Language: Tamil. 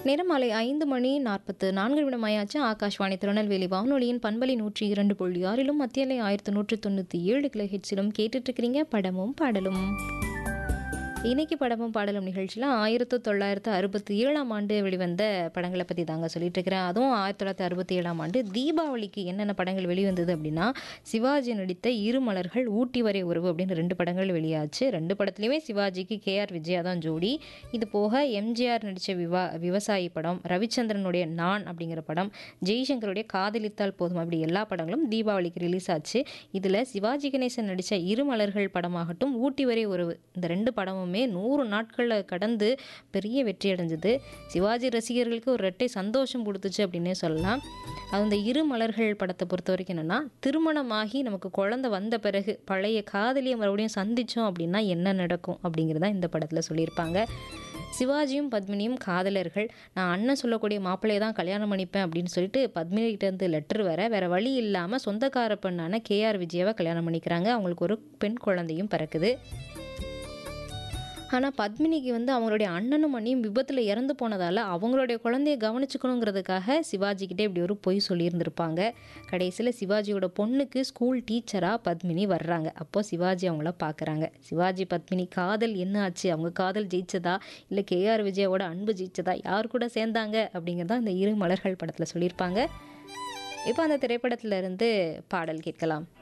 நேரம் மாலை ஐந்து மணி நாற்பத்து நான்கு நிமிடம் ஆயாச்சு ஆகாஷ்வாணி திருநெல்வேலி வானொலியின் பண்பலி நூற்றி இரண்டு புள்ளி ஆறிலும் மத்தியலை ஆயிரத்தி நூற்றி தொண்ணூற்றி ஏழு கிலோ ஹெட்ஸிலும் கேட்டுட்டு இருக்கிறீங்க படமும் பாடலும் இன்னைக்கு படமும் பாடலும் நிகழ்ச்சியில் ஆயிரத்தி தொள்ளாயிரத்து அறுபத்தி ஏழாம் ஆண்டு வெளிவந்த படங்களை பற்றி தாங்க சொல்லிட்டு இருக்கிறேன் அதுவும் ஆயிரத்தி தொள்ளாயிரத்தி அறுபத்தி ஏழாம் ஆண்டு தீபாவளிக்கு என்னென்ன படங்கள் வெளிவந்தது அப்படின்னா சிவாஜி நடித்த இரு மலர்கள் ஊட்டி வரை உறவு அப்படின்னு ரெண்டு படங்கள் வெளியாச்சு ரெண்டு படத்துலையுமே சிவாஜிக்கு கேஆர் விஜயா தான் ஜோடி இது போக எம்ஜிஆர் நடித்த விவா விவசாயி படம் ரவிச்சந்திரனுடைய நான் அப்படிங்கிற படம் ஜெய்சங்கருடைய காதலித்தால் போதும் அப்படி எல்லா படங்களும் தீபாவளிக்கு ரிலீஸ் ஆச்சு இதில் சிவாஜி கணேசன் நடித்த இரு மலர்கள் படமாகட்டும் ஊட்டி வரை உறவு இந்த ரெண்டு படமுமே நூறு நாட்களில் கடந்து பெரிய வெற்றி அடைஞ்சது சிவாஜி ரசிகர்களுக்கு ஒரு ரெட்டை சந்தோஷம் கொடுத்துச்சு அப்படின்னே சொல்லலாம் அந்த இரு மலர்கள் படத்தை பொறுத்த வரைக்கும் என்னென்னா திருமணமாகி நமக்கு குழந்தை வந்த பிறகு பழைய காதலியை மறுபடியும் சந்தித்தோம் அப்படின்னா என்ன நடக்கும் அப்படிங்கிறத இந்த படத்தில் சொல்லியிருப்பாங்க சிவாஜியும் பத்மினியும் காதலர்கள் நான் அண்ணன் சொல்லக்கூடிய மாப்பிள்ளையை தான் கல்யாணம் பண்ணிப்பேன் அப்படின்னு சொல்லிட்டு பத்மினிகிட்டேருந்து லெட்டர் வர வேறு வழி இல்லாமல் சொந்தக்கார பெண்ணான கேஆர் விஜயாவை கல்யாணம் பண்ணிக்கிறாங்க அவங்களுக்கு ஒரு பெண் குழந்தையும் பிறக்குது ஆனால் பத்மினிக்கு வந்து அவங்களுடைய அண்ணனும் அண்ணியும் விபத்தில் இறந்து போனதால் அவங்களுடைய குழந்தைய கவனிச்சுக்கணுங்கிறதுக்காக சிவாஜிக்கிட்டே இப்படி ஒரு பொய் சொல்லியிருந்திருப்பாங்க கடைசியில் சிவாஜியோட பொண்ணுக்கு ஸ்கூல் டீச்சராக பத்மினி வர்றாங்க அப்போ சிவாஜி அவங்கள பார்க்குறாங்க சிவாஜி பத்மினி காதல் என்ன ஆச்சு அவங்க காதல் ஜெயிச்சதா இல்லை கேஆர் விஜயாவோட அன்பு ஜெயிச்சதா யார் கூட சேர்ந்தாங்க அப்படிங்கிறதா இந்த இரு மலர்கள் படத்தில் சொல்லியிருப்பாங்க இப்போ அந்த திரைப்படத்துல இருந்து பாடல் கேட்கலாம்